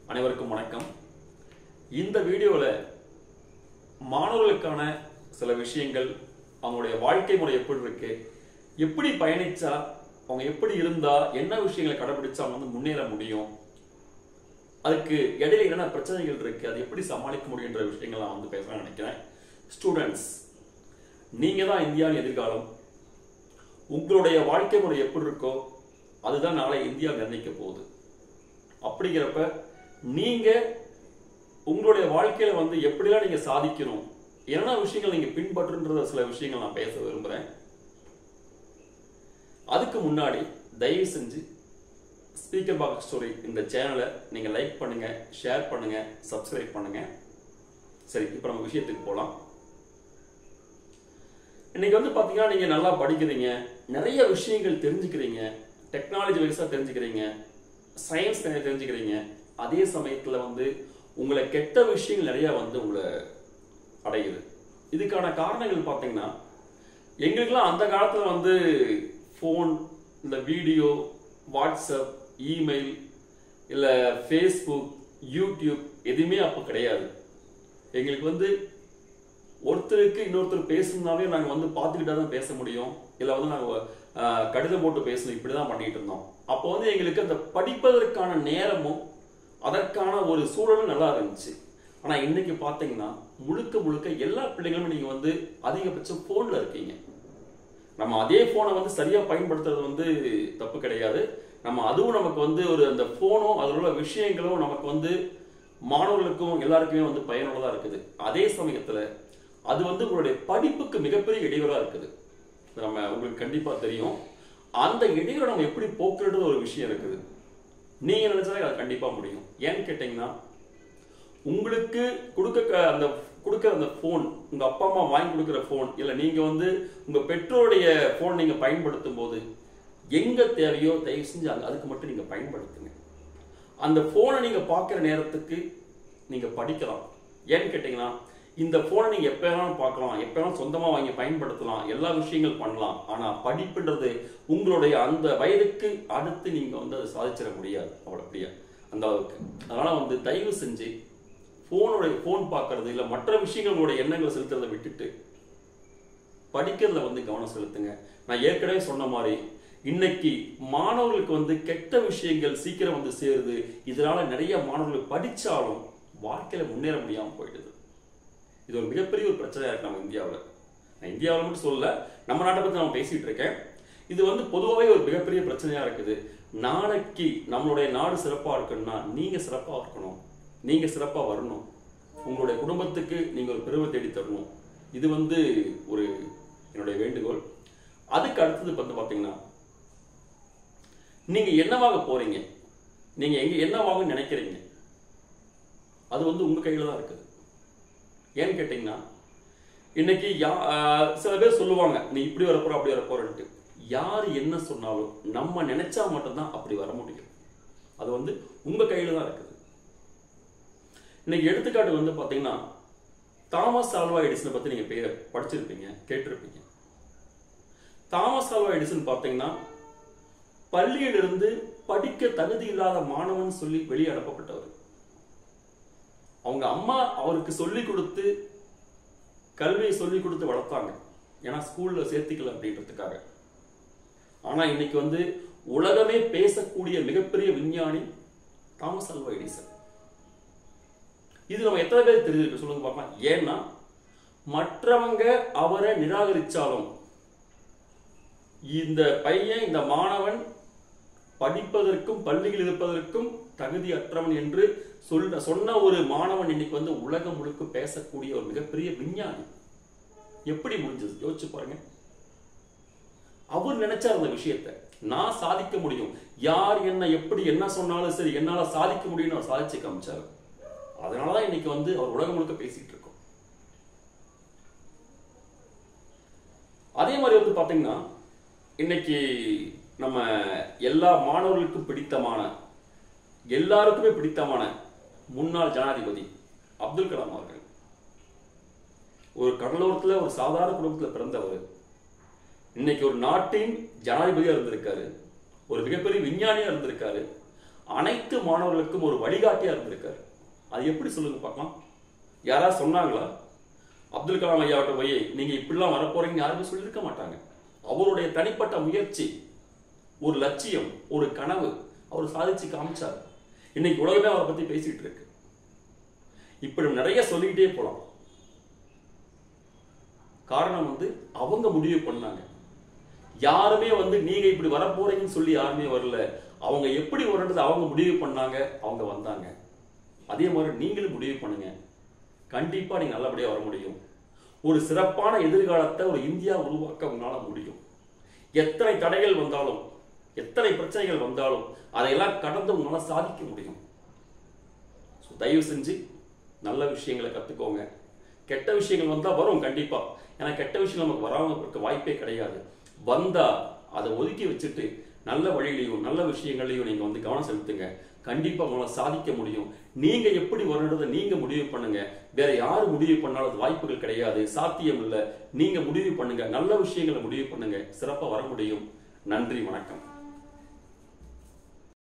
அனைவருக்கும் வணக்கம் இந்த வீடியோவில் மாணவர்களுக்கான சில விஷயங்கள் அவங்களுடைய வாழ்க்கை முறை எப்படி இருக்கு எப்படி பயணிச்சா அவங்க எப்படி இருந்தா என்ன விஷயங்களை கடைபிடிச்சா அவங்க வந்து முன்னேற முடியும் அதுக்கு இடையில என்னென்ன பிரச்சனைகள் இருக்கு அது எப்படி சமாளிக்க முடியுன்ற விஷயங்கள் நான் வந்து பேச நினைக்கிறேன் ஸ்டூடெண்ட்ஸ் நீங்க தான் இந்தியாவின் எதிர்காலம் உங்களுடைய வாழ்க்கை முறை எப்படி இருக்கோ அதுதான் நாளை இந்தியா நிர்ணயிக்க போகுது அப்படிங்கிறப்ப நீங்க உங்களுடைய வாழ்க்கையில வந்து எப்படிலாம் நீங்க சாதிக்கணும் என்ன விஷயங்கள் நீங்க பின்பற்றுன்ற சில விஷயங்கள் நான் பேச விரும்புறேன் அதுக்கு முன்னாடி தயவு செஞ்சு ஸ்பீக்கர் பாக்ஸ் ஸ்டோரி இந்த சேனலை நீங்க லைக் பண்ணுங்க ஷேர் பண்ணுங்க சப்ஸ்கிரைப் பண்ணுங்க சரி இப்போ நம்ம விஷயத்துக்கு போலாம் இன்னைக்கு வந்து பாத்தீங்கன்னா நீங்க நல்லா படிக்கிறீங்க நிறைய விஷயங்கள் தெரிஞ்சுக்கிறீங்க டெக்னாலஜி வைஸா தெரிஞ்சுக்கிறீங்க சயின்ஸ் நிறைய தெரிஞ்சுக்கிறீங்க அதே சமயத்துல வந்து உங்களை கெட்ட விஷயங்கள் நிறைய வந்து உங்களை அடையுது இதுக்கான காரணங்கள் பார்த்தீங்கன்னா எங்களுக்கெல்லாம் அந்த காலத்துல வந்து ஃபோன் இந்த வீடியோ வாட்ஸ்அப் இமெயில் இல்ல ஃபேஸ்புக் யூடியூப் எதுவுமே அப்போ கிடையாது எங்களுக்கு வந்து ஒருத்தருக்கு இன்னொருத்தர் பேசணும்னாவே நாங்க வந்து பார்த்துக்கிட்டா தான் பேச முடியும் இல்ல வந்து நாங்க ஆஹ், கடிதம் போட்டு பேசணும் இப்படிதான் பண்ணிட்டு இருந்தோம் அப்போ வந்து எங்களுக்கு அந்த படிப்பதற்கான நேரமும் அதற்கான ஒரு சூழலும் நல்லா இருந்துச்சு ஆனா இன்னைக்கு பாத்தீங்கன்னா முழுக்க முழுக்க எல்லா பிள்ளைங்களும் நீங்க வந்து அதிகபட்சம் போன்ல இருக்கீங்க நம்ம அதே போனை வந்து சரியா பயன்படுத்துறது வந்து தப்பு கிடையாது நம்ம அதுவும் நமக்கு வந்து ஒரு அந்த போனும் அதில் உள்ள விஷயங்களும் நமக்கு வந்து மாணவர்களுக்கும் எல்லாருக்குமே வந்து பயனுள்ளதா இருக்குது அதே சமயத்துல அது வந்து உங்களுடைய படிப்புக்கு மிகப்பெரிய இடையூறா இருக்குது இது நம்ம உங்களுக்கு கண்டிப்பா தெரியும் அந்த இடையூறை நம்ம எப்படி போக்குறது ஒரு விஷயம் இருக்குது நீங்க நினைச்சாலே அது கண்டிப்பா முடியும் ஏன்னு கேட்டீங்கன்னா உங்களுக்கு கொடுக்க க- அந்த கொடுக்குற அந்த ஃபோன் உங்க அப்பா அம்மா வாங்கி கொடுக்குற ஃபோன் இல்ல நீங்க வந்து உங்க பெற்றோருடைய ஃபோன் நீங்க பயன்படுத்தும் போது எங்க தேவையோ தயவு செஞ்சு அங்க- அதுக்கு மட்டும் நீங்க பயன்படுத்துங்க அந்த போனை நீங்க பார்க்குற நேரத்துக்கு நீங்க படிக்கலாம் ஏன்னு கேட்டீங்கன்னா இந்த போனை நீங்க எப்ப வேணாலும் பார்க்கலாம் எப்ப வேணாலும் சொந்தமா வாங்கி பயன்படுத்தலாம் எல்லா விஷயங்கள் பண்ணலாம் ஆனா படிப்புன்றது உங்களுடைய அந்த வயதுக்கு அடுத்து நீங்க வந்து அதை சாதிச்சிட முடியாது அவ்வளவு அப்படியா அந்த அளவுக்கு அதனால வந்து தயவு செஞ்சு போனுடைய போன் பார்க்கறது இல்ல மற்ற விஷயங்கள் உங்களுடைய எண்ணங்களை செலுத்துறதை விட்டுட்டு படிக்கிறதுல வந்து கவனம் செலுத்துங்க நான் ஏற்கனவே சொன்ன மாதிரி இன்னைக்கு மாணவர்களுக்கு வந்து கெட்ட விஷயங்கள் சீக்கிரம் வந்து சேருது இதனால நிறைய மாணவர்கள் படிச்சாலும் வாழ்க்கையில முன்னேற முடியாம போயிடுது இது ஒரு மிகப்பெரிய ஒரு பிரச்சனையா இருக்கு நம்ம இந்தியாவுல நான் இந்தியாவில் மட்டும் சொல்லல நம்ம நாட்டை பத்தி நான் பேசிட்டு இருக்கேன் இது வந்து பொதுவாகவே ஒரு மிகப்பெரிய பிரச்சனையா இருக்குது நாளைக்கு நம்மளுடைய நாடு சிறப்பா இருக்கணும்னா நீங்க சிறப்பா இருக்கணும் நீங்க சிறப்பா வரணும் உங்களுடைய குடும்பத்துக்கு நீங்க ஒரு பெருமை தேடி தரணும் இது வந்து ஒரு என்னுடைய வேண்டுகோள் அதுக்கு அடுத்தது வந்து பாத்தீங்கன்னா நீங்க என்னவாக போறீங்க நீங்க எங்க என்னவாக நினைக்கிறீங்க அது வந்து உங்க கையில தான் இருக்குது ஏன்னு கேட்டீங்கன்னா இன்னைக்கு யா- ஆஹ் சில பேர் சொல்லுவாங்க நீ இப்படி வர போற அப்படி வர போறன்ட்டு யார் என்ன சொன்னாலும் நம்ம நினைச்சா மட்டும்தான் அப்படி வர முடியும் அது வந்து உங்க கையில தான் இருக்குது இன்னைக்கு எடுத்துக்காட்டு வந்து பாத்தீங்கன்னா தாமஸ் ஆல்வா எடிசனை பத்தி நீங்க பேர படிச்சிருப்பீங்க கேட்டிருப்பீங்க தாமஸ் ஆல்வா எடிசன் பாத்தீங்கன்னா பள்ளியிலிருந்து படிக்க தகுதி இல்லாத மாணவன் சொல்லி வெளியே அனுப்பப்பட்டவர் அவங்க அம்மா அவருக்கு சொல்லி கொடுத்து கல்வியை சொல்லி கொடுத்து வளர்த்தாங்க ஏன்னா ஸ்கூல்ல சேர்த்திக்கல அப்படின்றதுக்காக ஆனா இன்னைக்கு வந்து உலகமே பேசக்கூடிய மிகப்பெரிய விஞ்ஞானி தாமஸ் அல்வா எடிசன் இது நம்ம எத்தனை பேர் தெரிஞ்சிருக்கு சொல்லுங்க பார்க்கலாம் ஏன்னா மற்றவங்க அவரை நிராகரிச்சாலும் இந்த பையன் இந்த மாணவன் படிப்பதற்கும் பள்ளியில் இருப்பதற்கும் தகுதி அற்றவன் என்று சொல்ல சொன்ன ஒரு மாணவன் இன்னைக்கு வந்து உலகம் முழுக்க பேசக்கூடிய ஒரு மிகப்பெரிய விஞ்ஞானி எப்படி முடிஞ்சது யோசிச்சு பாருங்க அவர் நினைச்சார் அந்த விஷயத்தை நான் சாதிக்க முடியும் யார் என்ன எப்படி என்ன சொன்னாலும் சரி என்னால சாதிக்க முடியும்னு அவர் சாதிச்சு காமிச்சாரு அதனாலதான் இன்னைக்கு வந்து அவர் உலகம் முழுக்க பேசிட்டு இருக்கோம் அதே மாதிரி வந்து பாத்தீங்கன்னா இன்னைக்கு நம்ம எல்லா மாணவர்களுக்கும் பிடித்தமான எல்லாருக்குமே பிடித்தமான முன்னாள் ஜனாதிபதி அப்துல் கலாம் அவர்கள் ஒரு கடலோரத்துல ஒரு சாதாரண குடும்பத்துல பிறந்தவர் இன்னைக்கு ஒரு நாட்டின் ஜனாதிபதியா இருந்திருக்காரு ஒரு மிகப்பெரிய விஞ்ஞானியா இருந்திருக்காரு அனைத்து மாணவர்களுக்கும் ஒரு வழிகாட்டியா இருந்திருக்காரு அது எப்படி சொல்லுங்க பார்க்கலாம் யாராவது சொன்னாங்களா அப்துல் கலாம் ஐயாவிட்ட போய் நீங்க இப்படிலாம் வரப்போறீங்க யாருமே சொல்லியிருக்க மாட்டாங்க அவருடைய தனிப்பட்ட முயற்சி ஒரு லட்சியம் ஒரு கனவு அவர் சாதிச்சு காமிச்சார் இன்னைக்கு உலகமே அவரை பத்தி பேசிட்டு இருக்கு இப்படி நிறைய சொல்லிக்கிட்டே போலாம் காரணம் வந்து அவங்க முடிவு பண்ணாங்க யாருமே வந்து நீங்க இப்படி வரப்போறீங்கன்னு சொல்லி யாருமே வரல அவங்க எப்படி வரன்றது அவங்க முடிவு பண்ணாங்க அவங்க வந்தாங்க அதே மாதிரி நீங்களும் முடிவு பண்ணுங்க கண்டிப்பா நீங்க நல்லபடியா வர முடியும் ஒரு சிறப்பான எதிர்காலத்தை ஒரு இந்தியா உருவாக்க உங்களால முடியும் எத்தனை தடைகள் வந்தாலும் எத்தனை பிரச்சனைகள் வந்தாலும் அதையெல்லாம் கடந்து உங்களால சாதிக்க முடியும் So, தயவு செஞ்சு நல்ல விஷயங்களை கத்துக்கோங்க கெட்ட விஷயங்கள் வந்தா வரும் கண்டிப்பா ஏன்னா கெட்ட விஷயம் நமக்கு வராம இருக்க வாய்ப்பே கிடையாது வந்தா அதை ஒதுக்கி வச்சுட்டு நல்ல வழியிலையும் நல்ல விஷயங்களையும் நீங்க வந்து கவனம் செலுத்துங்க கண்டிப்பா உங்களால சாதிக்க முடியும் நீங்க எப்படி வரணுன்றதை நீங்க முடிவு பண்ணுங்க வேற யாரு முடிவு பண்ணாலும் அது வாய்ப்புகள் கிடையாது சாத்தியம் இல்ல நீங்க முடிவு பண்ணுங்க நல்ல விஷயங்களை முடிவு பண்ணுங்க சிறப்பா வர முடியும் நன்றி வணக்கம்